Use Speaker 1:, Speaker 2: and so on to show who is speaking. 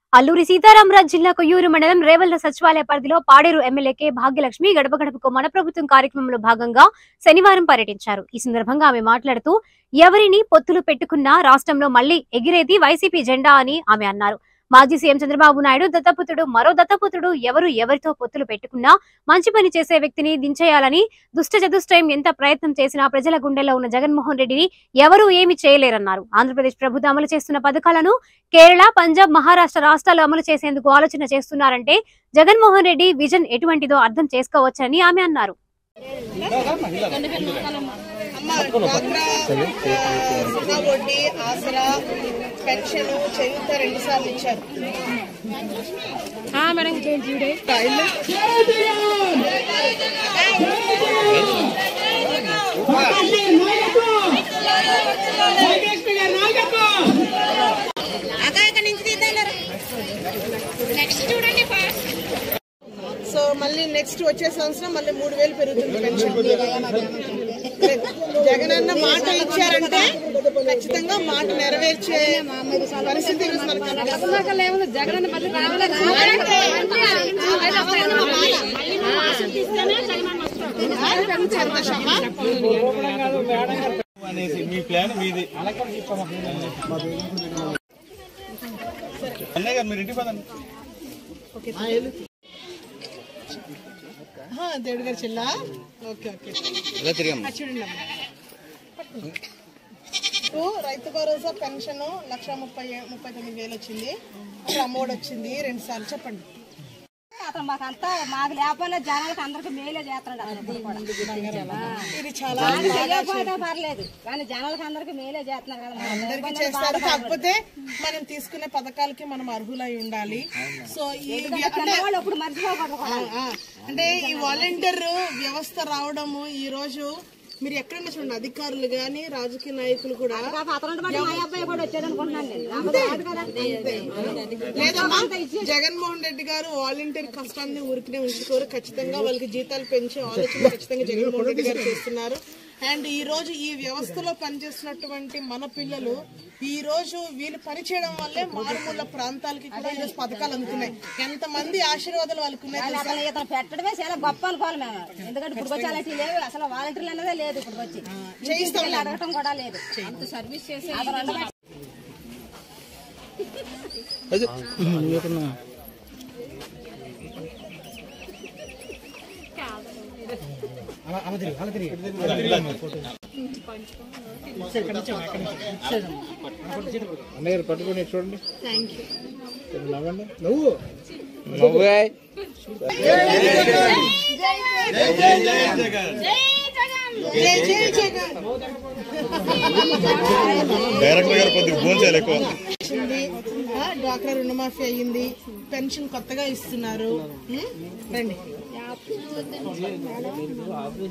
Speaker 1: అల్లూరి సీతారామరాజు జిల్లా కొయ్యూరు మండలం రేవల్ల సచివాలయ పరిధిలో పాడేరు ఎమ్మెల్యేకే భాగ్యలక్ష్మి గడప గడపకు మన ప్రభుత్వం కార్యక్రమంలో భాగంగా శనివారం పర్యటించారు ఈ సందర్భంగా ఆమె మాట్లాడుతూ ఎవరిని పొత్తులు పెట్టుకున్నా రాష్ట్రంలో మళ్లీ ఎగిరేది వైసీపీ జెండా అని ఆమె అన్నారు మాజీ సీఎం చంద్రబాబు నాయుడు దత్తపుత్రుడు మరో దత్తపుత్రుడు ఎవరు ఎవరితో పొత్తులు పెట్టుకున్నా మంచి పని చేసే వ్యక్తిని దించేయాలని దుష్ట చతుష్టయం ఎంత ప్రయత్నం చేసినా ప్రజల గుండెల్లో ఉన్న జగన్మోహన్ రెడ్డిని ఎవరూ ఏమీ చేయలేరన్నారు ఆంధ్రప్రదేశ్ ప్రభుత్వం అమలు చేస్తున్న పథకాలను కేరళ పంజాబ్ మహారాష్ట్ర రాష్ట్రాలు అమలు చేసేందుకు ఆలోచన చేస్తున్నారంటే జగన్మోహన్ రెడ్డి విజన్ ఎటువంటిదో అర్థం చేసుకోవచ్చని ఆమె అన్నారు
Speaker 2: అమ్మ డ్వాక్రా రుణ వడ్డీ ఆసరా పెన్షన్ చేయూత రెండు సార్లు ఇచ్చారు సో మళ్ళీ నెక్స్ట్ వచ్చే సంవత్సరం మళ్ళీ మూడు వేలు పెరుగుతుంది పెన్షన్ జగనన్న మాట ఇచ్చారంటే ఖచ్చితంగా మాట నెరవేర్చే పరిస్థితి ఈరోజు మనకు కనిపిస్తుంది. సంతోషమా?
Speaker 3: అనేసి మీ ప్లాన్ మీది అన్నయ్య గారు మీరు ఇంటికి పదండి
Speaker 2: ఆహా, దేవుడి గారి చెల్లా ఓకే ఓకే చూడండి అమ్మ. ఇప్పుడు రైతు భరోసా పెన్షన్ లక్ష ముప్పై ముప్పై తొమ్మిది వేలు వచ్చింది అప్పుడు అమ్మఒడి వచ్చింది రెండు సార్లు చెప్పండి
Speaker 4: అతను మాకంతా మాకు లేకపోయినా జనాలకు అందరికి మేలే చేస్తున్నాడు అతను ఇప్పుడు కూడా.
Speaker 2: ఇది చాలా
Speaker 4: మాకు తెలియకపోయినా పర్లేదు కానీ జనాలకు అందరికి మేలే చేస్తున్నారు కదా మాకు
Speaker 2: అందరికీ
Speaker 4: లేకపోయినా
Speaker 2: చేస్తారు కాకపోతే మనం తీసుకునే పథకాలకి మనం అర్హులై ఉండాలి సో ఈ వ్య- అంటే
Speaker 4: వాళ్ళు ఇప్పుడు మర్చిపోకూడదు కూడా.
Speaker 2: ఆ, అంటే ఈ వాలంటీర్ వ్యవస్థ రావడము ఈ రోజు మీరు ఎక్కడైనా చూడండి అధికారులు గాని రాజకీయ నాయకులు కూడా
Speaker 4: కాక అతను బట్టి మా అబ్బాయి కూడా వచ్చాడు అనుకుంటున్నాను నేను నాకు కాదు కదా.
Speaker 2: లేదమ్మా జగన్మోహన్ రెడ్డి గారు వాలంటీర్ కష్టాన్ని ఊరికనే ఉంచుకోరు ఖచ్చితంగా వాళ్ళకి జీతాలు పెంచే ఆలోచన ఖచ్చితంగా జగన్మోహన్ రెడ్డి గారు చేస్తున్నారు అండ్ ఈ రోజు ఈ వ్యవస్థలో పనిచేస్తున్నటువంటి మన పిల్లలు ఈ రోజు వీళ్ళు పనిచేయడం వల్లే మారుమూల ప్రాంతాలకి కూడా ఈరోజు పథకాలు అందుతున్నాయి ఎంత మంది ఆశీర్వాదాలు వాళ్ళకు ఉన్నాయి తెలుసా?
Speaker 4: అసలు ఇతను పెట్టడమే చాలా గొప్ప అనుకోవాలి మేము ఎందుకంటే ఇప్పుడు వచ్చి అలాంటివి లేవు అసలు వాలంటీర్లు అన్నదే లేదు ఇప్పుడు వచ్చి
Speaker 2: చేయిస్తాం
Speaker 4: ఇంటికి అడగటం కూడా లేదు అంత సర్వీస్ చేసి అతను ఉండబట్టి
Speaker 3: అన్నయ్య గారు పట్టుకొని చూడండి నవ్వండి
Speaker 5: నువ్వు
Speaker 2: జై జై జగన్
Speaker 3: డైరెక్టర్ గారు కొద్దిగా ఫోన్ చేయాలి ఎక్కువ
Speaker 2: వచ్చింది ఆ, డ్వాక్రా రుణమాఫీ అయ్యింది పెన్షన్ కొత్తగా ఇస్తున్నారు ఉం? రండి